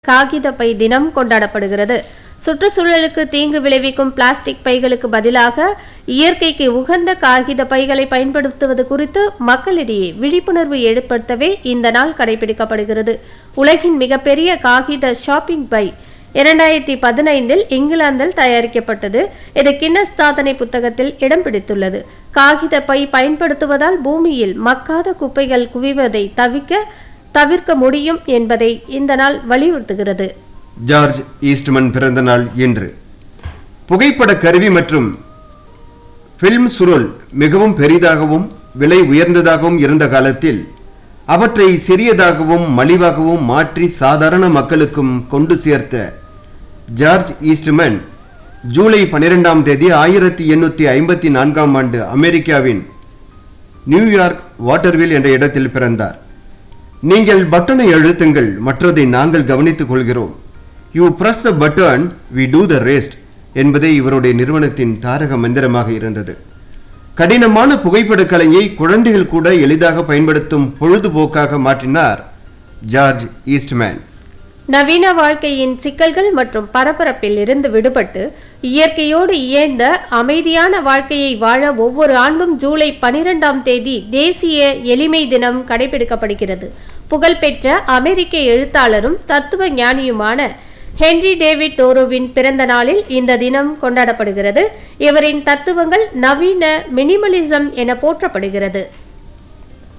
காகித பை தினம் கொண்டாடப்படுகிறது சுற்றுச்சூழலுக்கு தீங்கு விளைவிக்கும் பிளாஸ்டிக் பைகளுக்கு பதிலாக இயற்கைக்கு உகந்த காகித பைகளை பயன்படுத்துவது குறித்து மக்களிடையே விழிப்புணர்வு ஏற்படுத்தவே இந்த நாள் கடைபிடிக்கப்படுகிறது உலகின் மிகப்பெரிய காகித ஷாப்பிங் பை இரண்டாயிரத்தி பதினைந்தில் இங்கிலாந்தில் தயாரிக்கப்பட்டது இது கின்னஸ் சாதனை புத்தகத்தில் இடம் பிடித்துள்ளது காகித பை பயன்படுத்துவதால் பூமியில் மக்காத குப்பைகள் குவிவதை தவிர்க்க தவிர்க்க முடியும் என்பதை இந்த நாள் வலியுறுத்துகிறது ஜார்ஜ் ஈஸ்ட்மன் பிறந்த நாள் இன்று புகைப்பட கருவி மற்றும் ஃபில்ம் சுருள் மிகவும் பெரிதாகவும் விலை உயர்ந்ததாகவும் இருந்த காலத்தில் அவற்றை சிறியதாகவும் மலிவாகவும் மாற்றி சாதாரண மக்களுக்கும் கொண்டு சேர்த்த ஜார்ஜ் ஈஸ்ட்மன் ஜூலை பன்னிரெண்டாம் தேதி ஆயிரத்தி எண்ணூற்றி ஐம்பத்தி நான்காம் ஆண்டு அமெரிக்காவின் நியூயார்க் வாட்டர்வில் என்ற இடத்தில் பிறந்தார் நீங்கள் பட்டனை அழுத்துங்கள் மற்றதை நாங்கள் கவனித்துக் கொள்கிறோம் you press the button we do the rest என்பதே இவருடைய நிறுவனத்தின் தாரக மந்திரமாக இருந்தது கடினமான புகைப்பட கலையை குழந்தைகள் கூட எளிதாக பயன்படுத்தும் பொழுதுபோக்காக மாற்றினார் ஜார்ஜ் ஈஸ்ட்மேன் நவீன வாழ்க்கையின் சிக்கல்கள் மற்றும் பரபரப்பில் இருந்து விடுபட்டு இயற்கையோடு இயைந்த அமைதியான வாழ்க்கையை வாழ ஒவ்வொரு ஆண்டும் ஜூலை பனிரெண்டாம் தேதி தேசிய எளிமை தினம் கடைபிடிக்கப்படுகிறது புகழ்பெற்ற அமெரிக்க எழுத்தாளரும் தத்துவ ஞானியுமான ஹென்றி டேவிட் தோரோவின் பிறந்த நாளில் இந்த தினம் கொண்டாடப்படுகிறது இவரின் தத்துவங்கள் நவீன மினிமலிசம் என போற்றப்படுகிறது